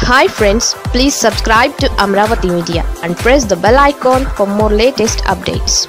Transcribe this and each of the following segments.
hi friends please subscribe to Amaravati Media and press the bell icon for more latest updates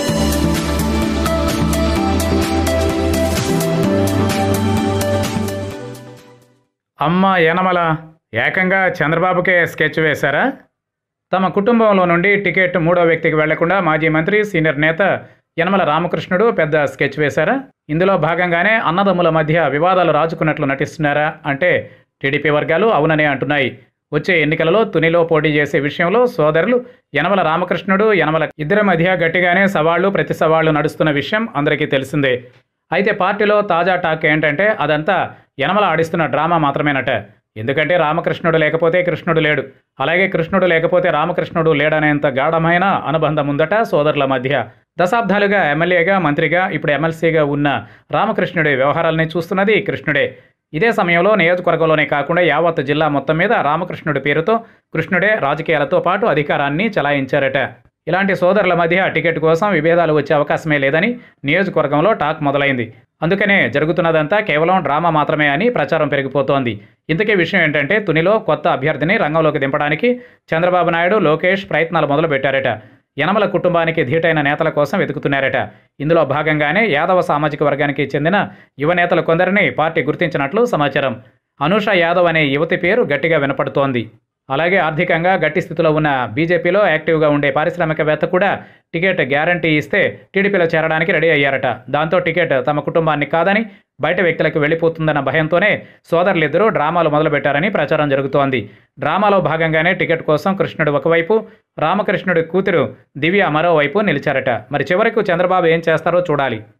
అమ్మ యనమల ఏకంగా చంద్రబాబుకే sketch వేశారా తమ కుటుంబంలో నుండి టికెట్ మూడో వ్యక్తికి వెళ్లకుండా మాజీ మంత్రి సీనియర్ నేత యనమల రామకృష్ణుడు పెద్ద స్కెచ్ వేశారా ఇందులో భాగంగానే అన్నదమ్ముల మధ్య వివాదాలు రాజుకున్నట్లు నటిస్తున్నారా అంటే టీడీపీ వర్గాలు అవుననే అంటున్నాయి వచ్చే ఎన్నికలలో తునిలో పోటీ చేసే విషయంలో సోదరులు యనమల రామకృష్ణుడు యనమల ఇద్దరి మధ్య గట్టిగానే సవాళ్లు ప్రతి సవాళ్లు నడుస్తున్న విషయం అందరికీ తెలిసిందే అయితే పార్టీలో తాజా టాక్ ఏంటంటే అదంతా యనమల ఆడిస్తున్న డ్రామా మాత్రమేనట ఎందుకంటే రామకృష్ణుడు లేకపోతే కృష్ణుడు లేడు అలాగే కృష్ణుడు లేకపోతే రామకృష్ణుడు లేడనేంత గాఢమైన అనుబంధం ఉందట సోదరుల మధ్య దశాబ్దాలుగా ఎమ్మెల్యేగా మంత్రిగా ఇప్పుడు ఎమ్మెల్సీగా ఉన్న రామకృష్ణుడి వ్యవహారాలని చూస్తున్నది కృష్ణుడే ఇదే సమయంలో నియోజకవర్గంలోనే కాకుండా యావత్ జిల్లా మొత్తం మీద రామకృష్ణుడి పేరుతో కృష్ణుడే రాజకీయాలతో పాటు అధికారాన్ని చలాయించారట ఇలాంటి సోదరుల మధ్య టికెట్ కోసం విభేదాలు వచ్చే అవకాశమే లేదని నియోజకవర్గంలో టాక్ మొదలైంది అందుకనే జరుగుతున్నదంతా కేవలం డ్రామా మాత్రమే అని ప్రచారం పెరిగిపోతోంది ఇంతకీ విషయం ఏంటంటే తునిలో కొత్త అభ్యర్థిని రంగంలోకి దింపడానికి చంద్రబాబు నాయుడు లోకేష్ ప్రయత్నాలు మొదలుపెట్టారట యనమల కుటుంబానికి ధీటైన నేతల కోసం వెతుకుతున్నారట ఇందులో భాగంగానే యాదవ సామాజిక వర్గానికి చెందిన యువ నేతలు కొందరిని పార్టీ గుర్తించినట్లు సమాచారం అనూష యాదవ్ అనే యువతి పేరు గట్టిగా వినపడుతోంది అలాగే ఆర్థికంగా గట్టి స్థితిలో ఉన్న బీజేపీలో యాక్టివ్గా ఉండే పారిశ్రామికవేత్త కూడా టికెట్ గ్యారంటీ ఇస్తే టీడీపీలో చేరడానికి రెడీ అయ్యారట దాంతో టికెట్ తమ కుటుంబాన్ని కాదని బయట వ్యక్తులకు వెళ్ళిపోతుందన్న భయంతోనే సోదరులిద్దరూ డ్రామాలు మొదలుపెట్టారని ప్రచారం జరుగుతోంది డ్రామాలో భాగంగానే టికెట్ కోసం కృష్ణుడు ఒకవైపు రామకృష్ణుడి కూతురు దివ్య మరోవైపు నిలిచారట మరి చివరకు చంద్రబాబు ఏం చేస్తారో చూడాలి